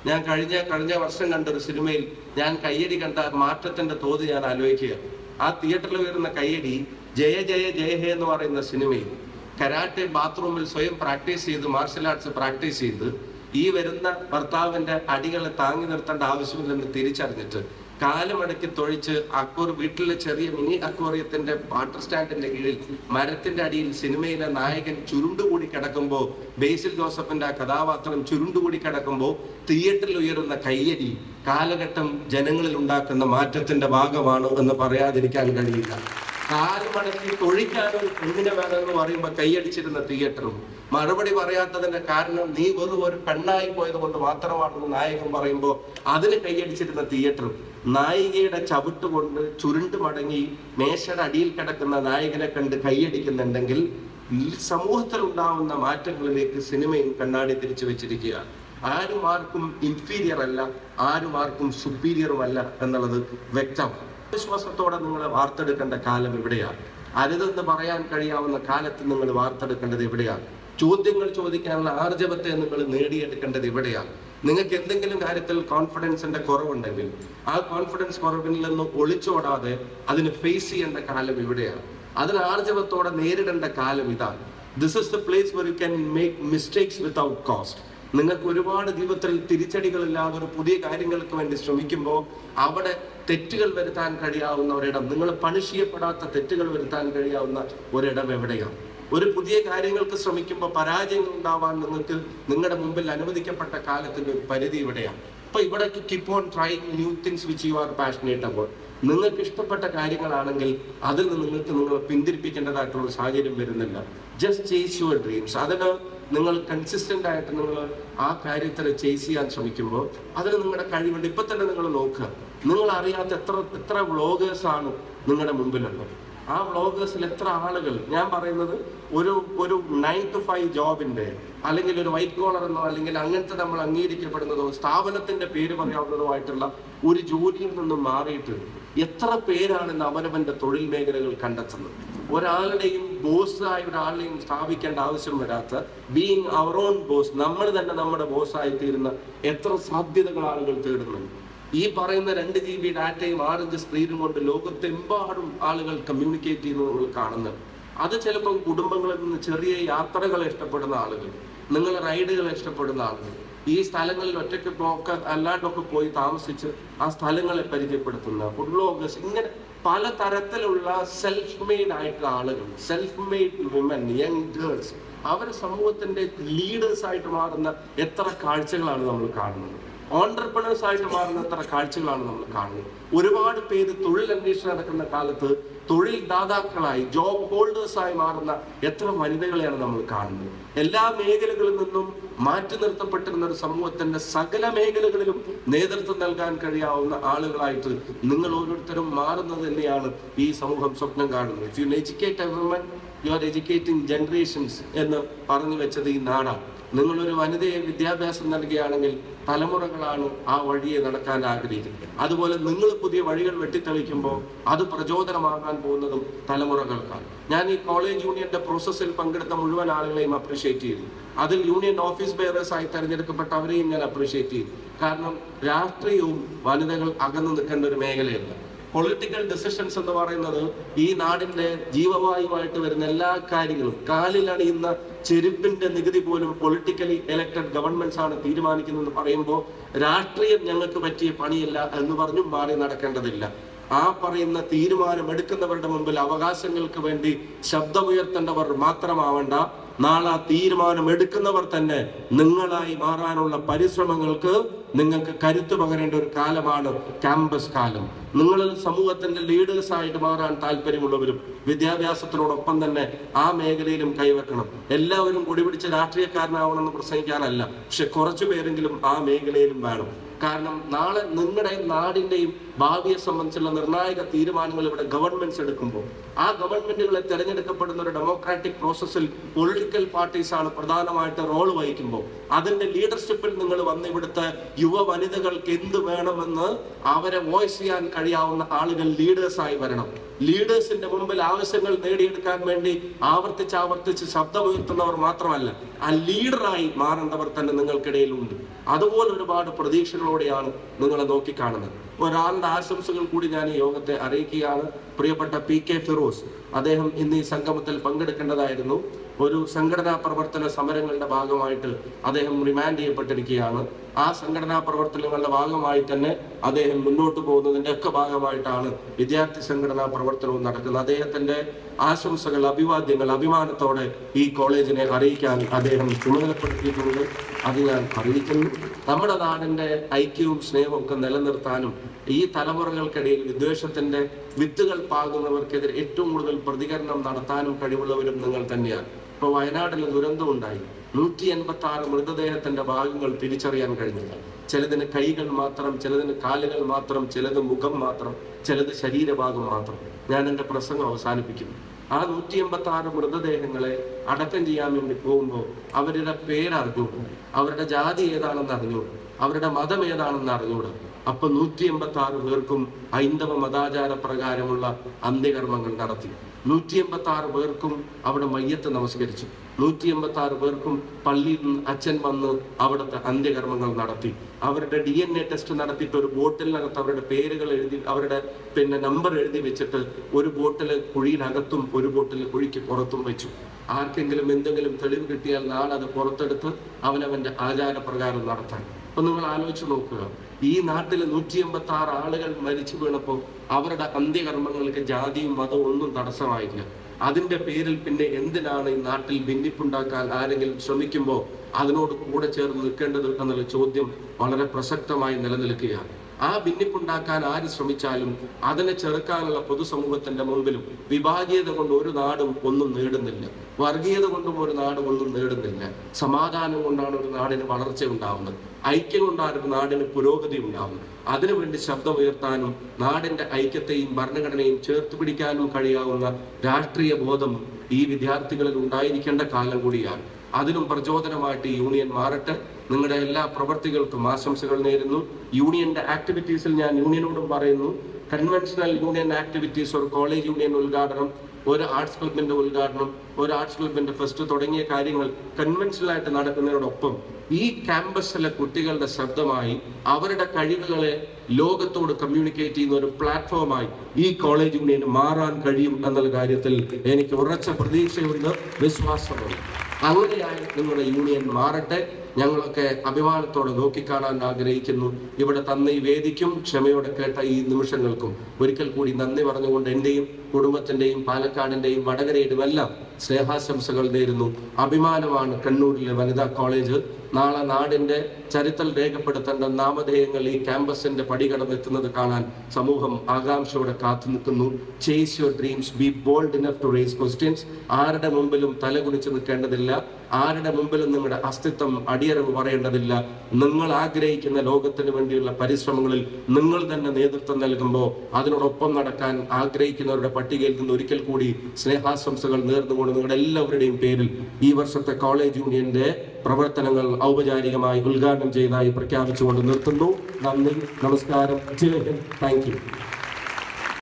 ഞാൻ കഴിഞ്ഞ കഴിഞ്ഞ വർഷം കണ്ട ഒരു സിനിമയിൽ ഞാൻ കയ്യടി കണ്ട മാറ്റത്തിന്റെ തോത് ഞാൻ ആലോചിക്കുക ആ തിയേറ്ററിൽ വരുന്ന കയ്യടി ജയ ജയ ജയ ഹേ എന്ന് പറയുന്ന സിനിമയിൽ കരാട്ടെ ബാത്റൂമിൽ സ്വയം പ്രാക്ടീസ് ചെയ്ത് മാർഷൽ ആർട്സ് പ്രാക്ടീസ് ചെയ്ത് ഈ വരുന്ന ഭർത്താവിന്റെ അടികളെ താങ്ങി നിർത്തേണ്ട ആവശ്യമില്ലെന്ന് തിരിച്ചറിഞ്ഞിട്ട് കാലുമടക്കി തൊഴിച്ച് അക്വർ വീട്ടിലെ ചെറിയ മിനി അക്വേറിയത്തിന്റെ വാട്ടർ സ്റ്റാൻഡിന്റെ കീഴിൽ മരത്തിന്റെ അടിയിൽ സിനിമയിലെ നായകൻ ചുരുണ്ടുകൂടി കിടക്കുമ്പോ ബേസിൽ ജോസഫിന്റെ ആ കഥാപാത്രം ചുരുണ്ടുകൂടി കിടക്കുമ്പോ തിയേറ്ററിൽ ഉയരുന്ന കയ്യടി കാലഘട്ടം ജനങ്ങളിൽ ഉണ്ടാക്കുന്ന മാറ്റത്തിന്റെ ഭാഗമാണ് എന്ന് പറയാതിരിക്കാൻ കഴിയില്ല കാല് മടക്കി തൊഴിക്കാനും എന്തിനു വേണമെന്ന് പറയുമ്പോ കൈയടിച്ചിരുന്ന തിയേറ്ററും മറുപടി പറയാത്തതിന്റെ കാരണം നീ വെറും ഒരു പെണ്ണായി പോയത് കൊണ്ട് മാത്രമാണെന്ന് നായകൻ പറയുമ്പോ അതിന് കൈയടിച്ചിരുന്ന തിയേറ്ററും നായികയുടെ ചവിട്ട് കൊണ്ട് ചുരുണ്ട് മടങ്ങി മേശയുടെ അടിയിൽ കിടക്കുന്ന നായകനെ കണ്ട് കൈയടിക്കുന്നുണ്ടെങ്കിൽ ഈ സമൂഹത്തിൽ ഉണ്ടാവുന്ന മാറ്റങ്ങളിലേക്ക് സിനിമയും കണ്ണാടി തിരിച്ചു വെച്ചിരിക്കുക ആരും ആർക്കും ഇൻഫീരിയർ അല്ല ആരും ആർക്കും സുപ്പീരിയറും അല്ല എന്നുള്ളത് വ്യക്തമാണ് വിശ്വാസത്തോടെ നിങ്ങൾ വാർത്തെടുക്കേണ്ട കാലം ഇവിടെയാണ് അരുതെന്ന് പറയാൻ കഴിയാവുന്ന കാലത്ത് നിങ്ങൾ വാർത്തെടുക്കേണ്ടത് ഇവിടെയാണ് ചോദ്യങ്ങൾ ചോദിക്കാനുള്ള ആർജവത്തെ നിങ്ങൾ നേടിയെടുക്കേണ്ടത് ഇവിടെയാണ് നിങ്ങൾക്ക് എന്തെങ്കിലും കാര്യത്തിൽ കോൺഫിഡൻസിന്റെ കുറവുണ്ടെങ്കിൽ ആ കോൺഫിഡൻസ് കുറവിൽ നിന്ന് ഒളിച്ചോടാതെ അതിന് ഫേസ് ചെയ്യേണ്ട കാലം ഇവിടെയാണ് അതിന് ആർജവത്തോടെ നേരിടേണ്ട കാലം ഇതാണ് this is the place where you can make mistakes without cost നിങ്ങൾക്ക് ഒരുപാട് ജീവിതത്തിൽ തിരിച്ചടികളില്ലാതെ ഒരു പുതിയ കാര്യങ്ങൾക്ക് വേണ്ടി ശ്രമിക്കുമ്പോൾ അവിടെ തെറ്റുകൾ വരുത്താൻ കഴിയാവുന്ന ഒരിടം നിങ്ങൾ പണിഷ് ചെയ്യപ്പെടാത്ത തെറ്റുകൾ വരുത്താൻ കഴിയാവുന്ന ഒരിടം എവിടെയാണ് ഒരു പുതിയ കാര്യങ്ങൾക്ക് ശ്രമിക്കുമ്പോൾ പരാജയങ്ങൾ ഉണ്ടാവാൻ നിങ്ങൾക്ക് നിങ്ങളുടെ മുമ്പിൽ അനുവദിക്കപ്പെട്ട കാലത്തിന്റെ ഒരു പരിധി ഇവിടെയാണ് അപ്പൊ ഇവിടെ keep on try new things which you are passionate അപ്പോൾ നിങ്ങൾക്ക് ഇഷ്ടപ്പെട്ട കാര്യങ്ങളാണെങ്കിൽ അതിൽ നിന്ന് നിങ്ങൾക്ക് നിങ്ങൾ പിന്തിരിപ്പിക്കേണ്ടതായിട്ടുള്ള സാഹചര്യം വരുന്നില്ല ജസ്റ്റ് ചേസ് യുവർ ഡ്രീംസ് അതിന് നിങ്ങൾ കൺസിസ്റ്റന്റ് ആയിട്ട് നിങ്ങൾ ആ കാര്യത്തിൽ ചേസ് ചെയ്യാൻ ശ്രമിക്കുമ്പോൾ അതിന് നിങ്ങളുടെ കഴിവുണ്ട് ഇപ്പൊ തന്നെ നിങ്ങൾ നോക്കുക നിങ്ങൾ അറിയാത്ത എത്ര എത്ര വ്ളോഗേഴ്സ് ആണ് നിങ്ങളുടെ മുമ്പിലുള്ളത് ആ വ്ളോഗേഴ്സിൽ എത്ര ആളുകൾ ഞാൻ പറയുന്നത് ഒരു ഒരു നയൻ ടു ഫൈവ് ജോബിന്റെ അല്ലെങ്കിൽ ഒരു വൈറ്റ് കോളർ എന്നോ അല്ലെങ്കിൽ അങ്ങനത്തെ നമ്മൾ അംഗീകരിക്കപ്പെടുന്നതോ സ്ഥാപനത്തിന്റെ പേര് പറയാവുന്നതോ ഒരു ജോലിയിൽ നിന്നും മാറിയിട്ട് എത്ര പേരാണ് ഇന്ന് അവനവന്റെ തൊഴിൽ മേഖലകൾ കണ്ടെത്തുന്നത് ഒരാളുടെയും ബോസ് ആയ ഒരാളെയും സ്ഥാപിക്കേണ്ട ആവശ്യം വരാത്ത ബീങ് അവർ ഓൺ ബോസ് നമ്മൾ തന്നെ നമ്മുടെ ബോസായി തീരുന്ന എത്ര സാധ്യതകൾ ആളുകൾ തേടുന്നുണ്ട് ഈ പറയുന്ന രണ്ട് ജി ബി ഡാറ്റയും ആറിഞ്ച് സ്ക്രീനും കൊണ്ട് ലോകത്തെമ്പാടും ആളുകൾ കമ്മ്യൂണിക്കേറ്റ് ചെയ്യുന്നത് നമ്മൾ കാണുന്നുണ്ട് അത് ചിലപ്പം കുടുംബങ്ങളിൽ നിന്ന് ചെറിയ യാത്രകൾ ഇഷ്ടപ്പെടുന്ന ആളുകൾ നിങ്ങൾ റൈഡുകൾ ഇഷ്ടപ്പെടുന്ന ആളുകൾ ഈ സ്ഥലങ്ങളിൽ ഒറ്റയ്ക്ക് പോക്ക അല്ലാണ്ടൊക്കെ പോയി താമസിച്ച് ആ സ്ഥലങ്ങളെ പരിചയപ്പെടുത്തുന്ന ഫുഡ് ബ്ലോഗേഴ്സ് ഇങ്ങനെ പല തരത്തിലുള്ള സെൽഫ് മെയ്ഡ് ആയിട്ടുള്ള ആളുകൾ self made women young girls അവർ സമൂഹത്തിന്റെ ലീഡേഴ്സ് ആയിട്ട് മാറുന്ന എത്ര കാഴ്ചകളാണ് നമ്മൾ കാണുന്നത് ഓണ്ടർപ്രണേഴ്സ് ആയിട്ട് മാറുന്ന എത്ര കാഴ്ചകളാണ് നമ്മൾ കാണുന്നത് ഒരുപാട് പേര് തൊഴിൽ അന്വേഷണം നടക്കുന്ന കാലത്ത് തൊഴിൽ ദാതാക്കളായി ജോബ് ഹോൾഡേഴ്സ് ആയി മാറുന്ന എത്ര വനിതകളെയാണ് നമ്മൾ കാണുന്നത് എല്ലാ മേഖലകളിൽ നിന്നും മാറ്റി നിർത്തപ്പെട്ടിരുന്ന ഒരു സമൂഹത്തിന്റെ സകല മേഖലകളിലും നേതൃത്വം നൽകാൻ കഴിയാവുന്ന ആളുകളായിട്ട് നിങ്ങൾ ഓരോരുത്തരും മാറുന്നത് തന്നെയാണ് ഈ സമൂഹം സ്വപ്നം കാണുന്നത് if you educate a woman you are educating generations എന്ന് പറഞ്ഞു വെച്ചത് ഈ നാടാണ് നിങ്ങളൊരു വനിതയെ വിദ്യാഭ്യാസം നൽകുകയാണെങ്കിൽ തലമുറകളാണ് ആ വഴിയെ നടക്കാൻ ആഗ്രഹിക്കുന്നത് അതുപോലെ നിങ്ങൾ പുതിയ വഴികൾ വെട്ടിത്തെളിക്കുമ്പോൾ അത് പ്രചോദനമാകാൻ പോകുന്നതും തലമുറകൾക്കാണ് ഞാൻ ഈ കോളേജ് യൂണിയന്റെ പ്രോസസ്സിൽ പങ്കെടുത്ത മുഴുവൻ ആളുകളെയും അപ്രീഷിയേറ്റ് ചെയ്തു അതിൽ യൂണിയൻ ഓഫീസ് ബെയറേഴ്സ് ആയി തെരഞ്ഞെടുക്കപ്പെട്ട അവരെയും ഞാൻ അപ്രീഷിയേറ്റ് ചെയ്തു കാരണം രാഷ്ട്രീയവും വനിതകൾ അകന്നു നിൽക്കേണ്ട ഒരു മേഖലയല്ല പൊളിറ്റിക്കൽ ഡിസിഷൻസ് എന്ന് പറയുന്നത് ഈ നാടിന്റെ ജീവവായുവായിട്ട് വരുന്ന എല്ലാ കാര്യങ്ങളും കാലിലണിയുന്ന ചെരുപ്പിന്റെ നികുതി പോലും പൊളിറ്റിക്കലി എലക്ടഡ് ഗവൺമെന്റ്സ് ആണ് തീരുമാനിക്കുന്നതെന്ന് പറയുമ്പോൾ രാഷ്ട്രീയം ഞങ്ങൾക്ക് പറ്റിയ പണിയല്ല എന്ന് പറഞ്ഞും മാറി നടക്കേണ്ടതില്ല ആ പറയുന്ന തീരുമാനം എടുക്കുന്നവരുടെ മുമ്പിൽ അവകാശങ്ങൾക്ക് വേണ്ടി ശബ്ദമുയർത്തേണ്ടവർ മാത്രമാവണ്ട നാളെ ആ തീരുമാനം എടുക്കുന്നവർ തന്നെ നിങ്ങളായി മാറാനുള്ള പരിശ്രമങ്ങൾക്ക് നിങ്ങൾക്ക് കരുത്ത് പകരേണ്ട ഒരു കാലമാണ് ക്യാമ്പസ് കാലം നിങ്ങൾ സമൂഹത്തിന്റെ ലീഡേഴ്സ് ആയിട്ട് മാറാൻ താല്പര്യമുള്ളവരും വിദ്യാഭ്യാസത്തിനോടൊപ്പം തന്നെ ആ മേഖലയിലും കൈവെക്കണം എല്ലാവരും കൊടിപിടിച്ച് രാഷ്ട്രീയക്കാരനാവണമെന്ന് പ്രസംഗിക്കാനല്ല പക്ഷെ കുറച്ചു പേരെങ്കിലും ആ മേഖലയിലും വേണം കാരണം നാളെ നിങ്ങളുടെ നാടിന്റെയും ഭാവിയെ സംബന്ധിച്ചുള്ള നിർണായക തീരുമാനങ്ങൾ ഇവിടെ ഗവൺമെന്റ്സ് എടുക്കുമ്പോൾ ആ ഗവൺമെന്റുകളെ തെരഞ്ഞെടുക്കപ്പെടുന്ന ഒരു ഡെമോക്രാറ്റിക് പ്രോസസ്സിൽ പൊളിറ്റിക്കൽ പാർട്ടീസ് ആണ് പ്രധാനമായിട്ട് റോൾ വഹിക്കുമ്പോൾ അതിന്റെ ലീഡർഷിപ്പിൽ നിങ്ങൾ വന്ന് ഇവിടുത്തെ യുവ വനിതകൾക്ക് എന്ത് വേണമെന്ന് അവരെ വോയിസ് ചെയ്യാൻ കഴിയാവുന്ന ആളുകൾ ലീഡേഴ്സ് ആയി വരണം ലീഡേഴ്സിന്റെ മുമ്പിൽ ആവശ്യങ്ങൾ നേടിയെടുക്കാൻ വേണ്ടി ആവർത്തിച്ച് ആവർത്തിച്ച് ശബ്ദമുയർത്തുന്നവർ മാത്രമല്ല ആ ലീഡറായി മാറേണ്ടവർ തന്നെ നിങ്ങൾക്കിടയിലുണ്ട് അതുപോലെ ഒരുപാട് പ്രതീക്ഷകളോടെയാണ് നിങ്ങളെ നോക്കിക്കാണുന്നത് ഒരാളുടെ ആശംസകൾ കൂടി ഞാൻ ഈ യോഗത്തെ അറിയിക്കുകയാണ് പ്രിയപ്പെട്ട പി കെ ഫിറോസ് അദ്ദേഹം ഇന്ന് ഈ സംഗമത്തിൽ പങ്കെടുക്കേണ്ടതായിരുന്നു ഒരു സംഘടനാ പ്രവർത്തന സമരങ്ങളുടെ ഭാഗമായിട്ട് അദ്ദേഹം റിമാൻഡ് ചെയ്യപ്പെട്ടിരിക്കുകയാണ് ആ സംഘടനാ പ്രവർത്തനങ്ങളുടെ ഭാഗമായി തന്നെ അദ്ദേഹം മുന്നോട്ട് പോകുന്നതിന്റെ ഒക്കെ ഭാഗമായിട്ടാണ് വിദ്യാർത്ഥി സംഘടനാ പ്രവർത്തനവും നടക്കുന്നത് അദ്ദേഹത്തിന്റെ ആശംസകൾ അഭിവാദ്യങ്ങൾ അഭിമാനത്തോടെ ഈ കോളേജിനെ അറിയിക്കാൻ അദ്ദേഹം ചുമതലപ്പെടുത്തിയിട്ടുണ്ട് അത് ഞാൻ അറിയിക്കുന്നു നമ്മുടെ നാടിന്റെ ഐക്യവും സ്നേഹവും ഒക്കെ നിലനിർത്താനും ഈ തലമുറകൾക്കിടയിൽ വിദ്വേഷത്തിന്റെ വിത്തുകൾ പാകുന്നവർക്കെതിരെ ഏറ്റവും കൂടുതൽ പ്രതികരണം നടത്താനും കഴിവുള്ളവരും നിങ്ങൾ തന്നെയാണ് ഇപ്പൊ വയനാട്ടിൽ ദുരന്തം ഉണ്ടായി നൂറ്റി എൺപത്തി ആറ് മൃതദേഹത്തിന്റെ ഭാഗങ്ങൾ തിരിച്ചറിയാൻ കഴിഞ്ഞില്ല ചിലതിന് കൈകൾ മാത്രം ചിലതിന് കാലുകൾ മാത്രം ചിലത് മുഖം മാത്രം ചിലത് ശരീരഭാഗം മാത്രം ഞാൻ എന്റെ പ്രസംഗം അവസാനിപ്പിക്കുന്നു ആ നൂറ്റി എൺപത്തി ആറ് മൃതദേഹങ്ങളെ അടക്കം ചെയ്യാൻ വേണ്ടി പോകുമ്പോൾ അവരുടെ പേരറിഞ്ഞൂടും അവരുടെ ജാതി ഏതാണെന്ന് അറിഞ്ഞൂടും അവരുടെ മതം ഏതാണെന്ന് അറിഞ്ഞൂടും അപ്പൊ നൂറ്റി എൺപത്തി ആറ് പേർക്കും ഹൈന്ദവ മതാചാര പ്രകാരമുള്ള അന്ത്യകർമ്മങ്ങൾ നടത്തി നൂറ്റി എൺപത്തി ആറ് പേർക്കും അവിടെ മയ്യത്ത് നമസ്കരിച്ചു നൂറ്റി എൺപത്തി ആറ് പേർക്കും പള്ളിയിൽ നിന്ന് അച്ഛൻ വന്ന് അവിടുത്തെ അന്ത്യകർമ്മങ്ങൾ നടത്തി അവരുടെ ഡി എൻ എ ടെസ്റ്റ് നടത്തിയിട്ട് ഒരു ബോട്ടിലിനകത്ത് അവരുടെ പേരുകൾ എഴുതി അവരുടെ പിന്നെ നമ്പർ എഴുതി വെച്ചിട്ട് ഒരു ബോട്ടിൽ കുഴിയിനകത്തും ഒരു ബോട്ടിൽ കുഴിക്ക് പുറത്തും വെച്ചു ആർക്കെങ്കിലും എന്തെങ്കിലും തെളിവ് കിട്ടിയാൽ നാളെ അത് പുറത്തെടുത്ത് അവനവന്റെ ആചാരപ്രകാരം നടത്താൻ അപ്പൊ നിങ്ങൾ ആലോചിച്ച് നോക്കുക ഈ നാട്ടിൽ നൂറ്റി എൺപത്തി ആറ് ആളുകൾ മരിച്ചു വീണപ്പോൾ അവരുടെ അന്ത്യകർമ്മങ്ങൾക്ക് ജാതിയും മതവും ഒന്നും തടസ്സമായില്ല അതിന്റെ പേരിൽ പിന്നെ എന്തിനാണ് ഈ നാട്ടിൽ ഭിന്നിപ്പുണ്ടാക്കാൻ ആരെങ്കിലും ശ്രമിക്കുമ്പോൾ അതിനോട് കൂടെ ചേർന്ന് നിൽക്കേണ്ടത് എന്നുള്ള ചോദ്യം വളരെ പ്രസക്തമായി നിലനിൽക്കുകയാണ് ആ ഭിന്നിപ്പുണ്ടാക്കാൻ ആര് ശ്രമിച്ചാലും അതിനെ ചെറുക്കാനുള്ള പൊതുസമൂഹത്തിന്റെ മുമ്പിലും വിഭാഗീയത കൊണ്ട് ഒരു നാടും ഒന്നും നേടുന്നില്ല വർഗീയത കൊണ്ടും ഒരു നാടും ഒന്നും നേടുന്നില്ല സമാധാനം കൊണ്ടാണ് ഒരു നാടിന് വളർച്ച ഉണ്ടാവുന്നത് ഐക്യം കൊണ്ടാണ് ഒരു നാടിന് പുരോഗതി ഉണ്ടാവുന്നത് അതിനുവേണ്ടി ശബ്ദമുയർത്താനും നാടിന്റെ ഐക്യത്തെയും ഭരണഘടനയും ചേർത്ത് പിടിക്കാനും കഴിയാവുന്ന രാഷ്ട്രീയ ബോധം ഈ വിദ്യാർത്ഥികളിൽ ഉണ്ടായിരിക്കേണ്ട കാലം കൂടിയാണ് അതിനും പ്രചോദനമായിട്ട് ഈ യൂണിയൻ മാറട്ടെ നിങ്ങളുടെ എല്ലാ പ്രവർത്തികൾക്കും ആശംസകൾ നേരുന്നു യൂണിയന്റെ ആക്ടിവിറ്റീസിൽ ഞാൻ യൂണിയനോടും പറയുന്നു കൺവെൻഷണൽ യൂണിയൻ ആക്ടിവിറ്റീസ് ഒരു കോളേജ് യൂണിയൻ ഉദ്ഘാടനം ഒരു ആർട്സ് ക്ലബിന്റെ ഉദ്ഘാടനം ഒരു ആർട്സ് ക്ലബിന്റെ ഫെസ്റ്റ് തുടങ്ങിയ കാര്യങ്ങൾ കൺവെൻഷണൽ ആയിട്ട് നടക്കുന്നതിനോടൊപ്പം ഈ ക്യാമ്പസിലെ കുട്ടികളുടെ ശബ്ദമായി അവരുടെ കഴിവുകളെ ലോകത്തോട് കമ്മ്യൂണിക്കേറ്റ് ചെയ്യുന്ന ഒരു പ്ലാറ്റ്ഫോമായി ഈ കോളേജ് യൂണിയന് മാറാൻ കഴിയും എന്നുള്ള കാര്യത്തിൽ എനിക്ക് ഉറച്ച പ്രതീക്ഷയുണ്ട് വിശ്വാസമുണ്ട് അങ്ങനെയായി നിങ്ങളുടെ യൂണിയൻ മാറട്ടെ ഞങ്ങളൊക്കെ അഭിമാനത്തോടെ നോക്കിക്കാണാൻ ആഗ്രഹിക്കുന്നു ഇവിടെ തന്ന ഈ വേദിക്കും ക്ഷമയോടെ കേട്ട ഈ നിമിഷങ്ങൾക്കും ഒരിക്കൽ കൂടി നന്ദി പറഞ്ഞുകൊണ്ട് എന്റെയും കുടുംബത്തിന്റെയും പാലക്കാടിന്റെയും വടകരയുടെയും എല്ലാം സ്നേഹാശംസകൾ നേരുന്നു അഭിമാനമാണ് കണ്ണൂരിലെ വനിതാ കോളേജ് നാളെ നാടിന്റെ ചരിത്രം രേഖപ്പെടുത്തേണ്ട നാമധേയങ്ങൾ ഈ ക്യാമ്പസിന്റെ പടി കടന്നെത്തുന്നത് കാണാൻ സമൂഹം ആകാംക്ഷയോടെ കാത്തു നിൽക്കുന്നു chase your dreams be bold enough to raise questions ആരുടെ മുമ്പിലും തലകുനിച്ച് നിൽക്കേണ്ടതില്ല ആരുടെ മുമ്പിലും നിങ്ങളുടെ അസ്തിത്വം അടിയറവ് പറയേണ്ടതില്ല നിങ്ങൾ ആഗ്രഹിക്കുന്ന ലോകത്തിന് വേണ്ടിയുള്ള പരിശ്രമങ്ങളിൽ നിങ്ങൾ തന്നെ നേതൃത്വം നൽകുമ്പോൾ അതിനോടൊപ്പം നടക്കാൻ ആഗ്രഹിക്കുന്നവരുടെ പട്ടികയിൽ നിന്ന് ഒരിക്കൽ കൂടി സ്നേഹാശംസകൾ നേർന്നുകൊണ്ട് നിങ്ങളുടെ എല്ലാവരുടെയും പേരിൽ ഈ വർഷത്തെ കോളേജ് യൂണിയന്റെ പ്രവർത്തനങ്ങൾ ഔപചാരികമായി ഉദ്ഘാടനം ചെയ്തതായി പ്രഖ്യാപിച്ചുകൊണ്ട് നിർത്തുന്നു നന്ദി നമസ്കാരം ജയ് ഹിന്ദ് താങ്ക് യു